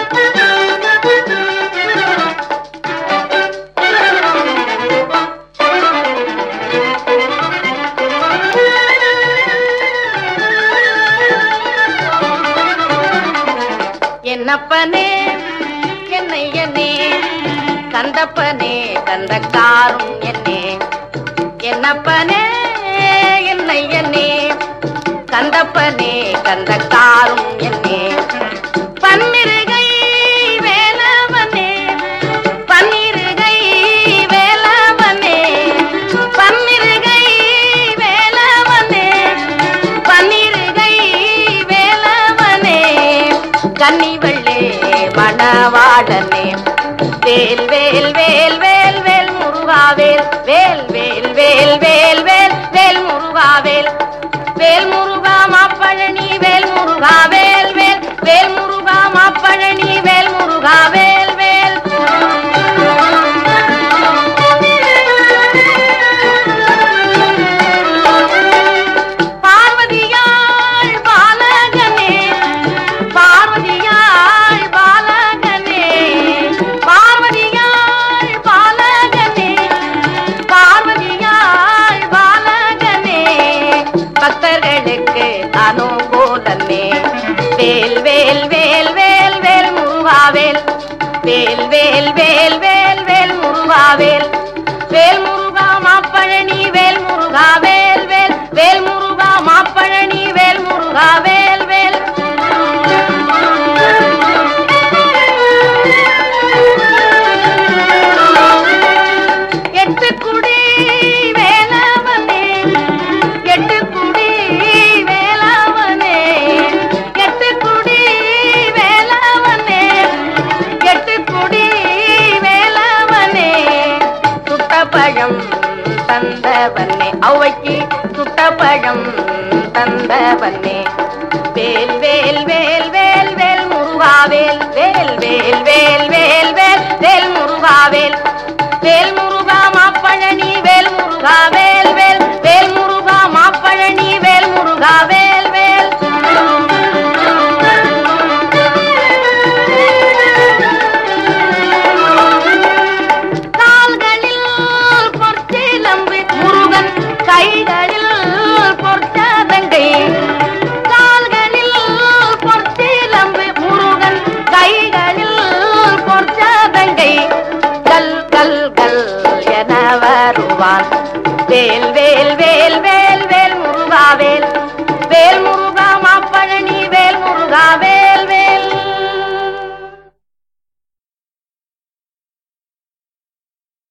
என்னப்பனே என்னையனே கந்தப்பனே கந்த காரும் என்னே என்னப்பனே என்னையனே கந்தப்பனே கந்த காரும் என்னே பன்னிருகை வேலவனே பன்னிருகை வேலவனே பன்னிருகை வேலவனே பன்னிருகை வேலவனே கன்னி வெள்ளே மணவாளனே வேல் வேல் வேல் வேல் வேல் முருகாவேல் வேல் வேல் வேல் வேல் வேல் வேல் முருகாவேல் வேல் முருகா மாப்பழனி வேல் முருகா வேல் வேல் வேல் முருகா மாப்பழனி வேல் முருகா வேல் வேல் பார்வதியாள் பாலகனே பார்வதியாள் பாலகனே பார்வதியாள் பாலகனே பார்வதியாள் பாலகனே பக்தர்களுக்கு அனுகூலமே வேல் வேல் வேல் வேல் வேல் முருகாவேல் வேல் வேல் வேல் வேல் வேல் முருகாவேல் வேல் முருகா மாப்பழனி வேல் முருகா வேல் வேல் வேல் முருகா மாப்பழனி வேல் முருகா வேல் வேல் எட்டு குடி வேலவனே எட்டு குடி வேலவனே எட்டு குடி வேலவனே எட்டு குடி வேலவனே சுட்டப்பழம் தந்தவனே அவைக்கு சுட்டப்பழம் தந்தவனே